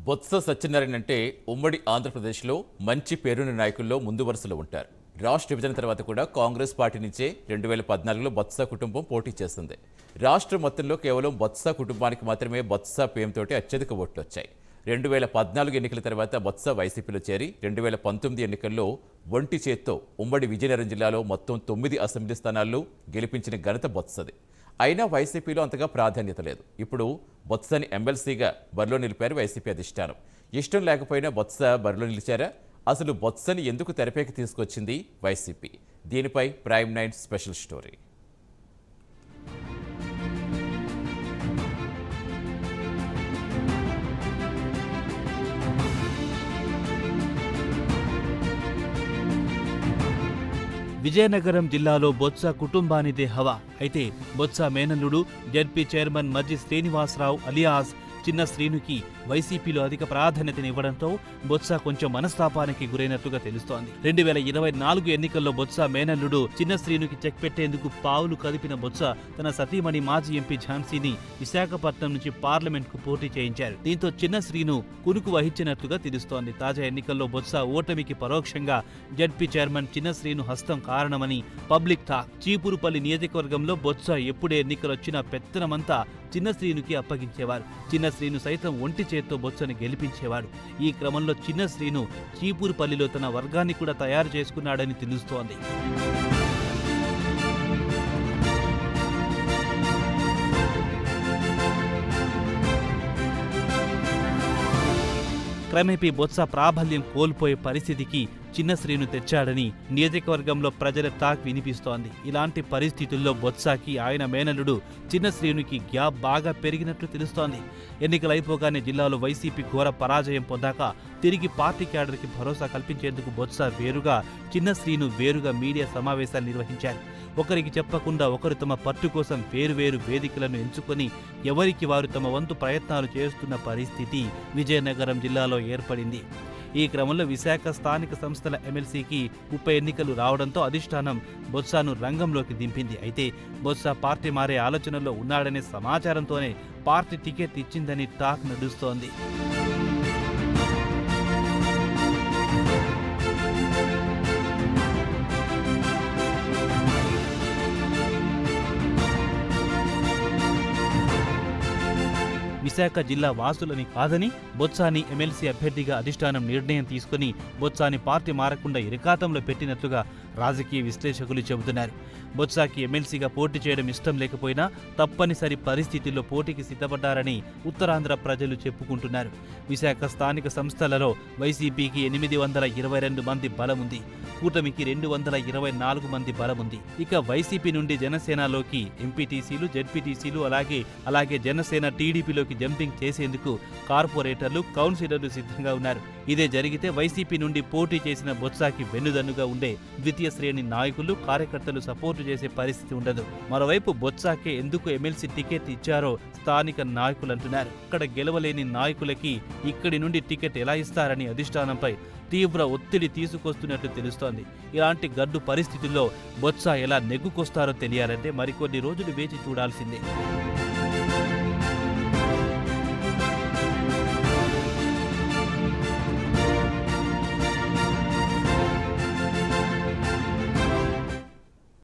బొత్స సత్యనారాయణ అంటే ఉమ్మడి ఆంధ్రప్రదేశ్లో మంచి పేరున్న నాయకుల్లో ముందు వరుసలో ఉంటారు రాష్ట్ర విభజన తర్వాత కూడా కాంగ్రెస్ పార్టీ నుంచే రెండు వేల పద్నాలుగులో బొత్స కుటుంబం పోటీ చేస్తుంది రాష్ట్రం మొత్తంలో కేవలం బొత్స కుటుంబానికి మాత్రమే బొత్స పేరుతోటి అత్యధిక ఓట్లు వచ్చాయి రెండు వేల పద్నాలుగు ఎన్నికల తర్వాత బొత్స వైసీపీలో చేరి రెండు వేల పంతొమ్మిది ఎన్నికల్లో ఒంటి చేత్తో ఉమ్మడి విజయనగరం జిల్లాలో మొత్తం తొమ్మిది అసెంబ్లీ స్థానాల్లో గెలిపించిన ఘనత బొత్సది అయినా వైసీపీలో అంతగా ప్రాధాన్యత లేదు ఇప్పుడు బొత్సని ఎమ్మెల్సీగా బరిలో నిలిపారు వైసీపీ అధిష్టానం ఇష్టం లేకపోయినా బొత్స బరిలో నిలిచారా అసలు బొత్సని ఎందుకు తెరపైకి తీసుకొచ్చింది వైసీపీ దీనిపై Prime nine special story Vizianagaram జిల్లాలో బొత్స కుటుంబానిదే హవా అయితే బొత్స మేనల్లుడు ZP chairman Majji Srinivasarao alias చిన్న శ్రీనుకి వైసీపీలో అధిక ప్రాధాన్యతనివ్వడంతో బొత్స కొంచెం మనస్తాపానికి గురైనట్టుగా తెలుస్తోంది రెండు వేల ఇరవై నాలుగు ఎన్నికల్లో బొత్స మేనల్లుడు చిన్న శ్రీనుకి చెక్ పెట్టేందుకు పావులు కదిపిన బొత్స తన సతీమణి మాజీ ఎంపీ ఝాన్సీని విశాఖపట్నం నుంచి పార్లమెంట్ కు పోటీ చేయించారు దీంతో చిన్న శ్రీను కునుకు వహించినట్లుగా తెలుస్తోంది తాజా ఎన్నికల్లో బొత్స ఓటమికి పరోక్షంగా జడ్పీ చైర్మన్ చిన్న శ్రీను హస్తం కారణమని పబ్లిక్ టాక్ చీపురుపల్లి నియోజకవర్గంలో బొత్స ఎప్పుడే ఎన్నికలొచ్చినా పెత్తనమంతా చిన్న శ్రీనుకి అప్పగించేవారు చిన్న శ్రీను సైతం ఒంటి చేత్తో బొత్సని గెలిపించేవాడు ఈ క్రమంలో చిన్న శ్రీను చీపురుపల్లిలో తన వర్గాన్ని కూడా తయారు చేసుకున్నాడని తెలుస్తోంది క్రమేపీ బొత్స ప్రాబల్యం కోల్పోయే పరిస్థితికి చిన్న శ్రీను తెచ్చాడని నియోజకవర్గంలో ప్రజల టాక్ వినిపిస్తోంది ఇలాంటి పరిస్థితుల్లో బొత్సాకి ఆయన మేనలుడు చిన్న శ్రీనుకి గ్యాప్ బాగా పెరిగినట్లు తెలుస్తోంది ఎన్నికలైపోగానే జిల్లాలో వైసీపీ ఘోర పరాజయం పొందాక తిరిగి పార్టీ క్యాడర్కి భరోసా కల్పించేందుకు బొత్స వేరుగా చిన్న శ్రీను వేరుగా మీడియా సమావేశాలు నిర్వహించారు ఒకరికి చెప్పకుండా ఒకరు తమ పట్టు కోసం వేరువేరు వేదికలను ఎంచుకొని ఎవరికి వారు తమ వంతు ప్రయత్నాలు చేస్తున్న పరిస్థితి విజయనగరం జిల్లాలో ఏర్పడింది ఈ క్రమంలో విశాఖ స్థానిక సంస్థల ఎమ్మెల్సీకి ఉప ఎన్నికలు రావడంతో అధిష్టానం బొత్సాను రంగంలోకి దింపింది అయితే బొత్స పార్టీ మారే ఆలోచనలో ఉన్నాడనే సమాచారంతోనే పార్టీ టికెట్ ఇచ్చిందని టాక్ నడుస్తోంది విశాఖ జిల్లా వాసులని కాదని బొత్సాని ఎమ్మెల్సీ అభ్యర్థిగా అధిష్టానం నిర్ణయం తీసుకుని బొత్సాని పార్టీ మారకుండా ఇరకాతంలో పెట్టినట్లుగా రాజకీయ విశ్లేషకులు చెబుతున్నారు బొత్సాకి ఎమ్మెల్సీగా పోటీ చేయడం ఇష్టం లేకపోయినా తప్పనిసరి పరిస్థితుల్లో పోటీకి సిద్ధపడ్డారని ఉత్తరాంధ్ర ప్రజలు చెప్పుకుంటున్నారు విశాఖ స్థానిక సంస్థలలో వైసీపీకి ఎనిమిది వందల ఇరవై రెండు మంది బలముంది కూటమికి రెండు వందల ఇరవై నాలుగు మంది బలముంది ఇక వైసీపీ నుండి జనసేనలోకి ఎంపీటీసీలు జెడ్పీటీసీలు అలాగే అలాగే జనసేన టీడీపీలోకి జంపింగ్ చేసేందుకు కార్పొరేటర్లు కౌన్సిలర్లు సిద్ధంగా ఉన్నారు ఇదే జరిగితే వైసీపీ నుండి పోటీ చేసిన బొత్సాకి వెన్నుదన్నుగా ఉండే ద్వితీయ శ్రేణి నాయకులు కార్యకర్తలు సపోర్టు చేసే పరిస్థితి ఉండదు మరోవైపు బొత్సాకే ఎందుకు ఎమ్మెల్సీ టికెట్ ఇచ్చారో స్థానిక నాయకులు అంటున్నారు ఇక్కడ గెలవలేని నాయకులకి ఇక్కడి నుండి టికెట్ ఎలా ఇస్తారని అధిష్టానంపై తీవ్ర ఒత్తిడి తీసుకొస్తున్నట్లు తెలుస్తోంది ఇలాంటి గడ్డు పరిస్థితుల్లో బొత్స ఎలా నెగ్గుకొస్తారో తెలియాలంటే మరికొన్ని రోజులు వేచి చూడాల్సిందే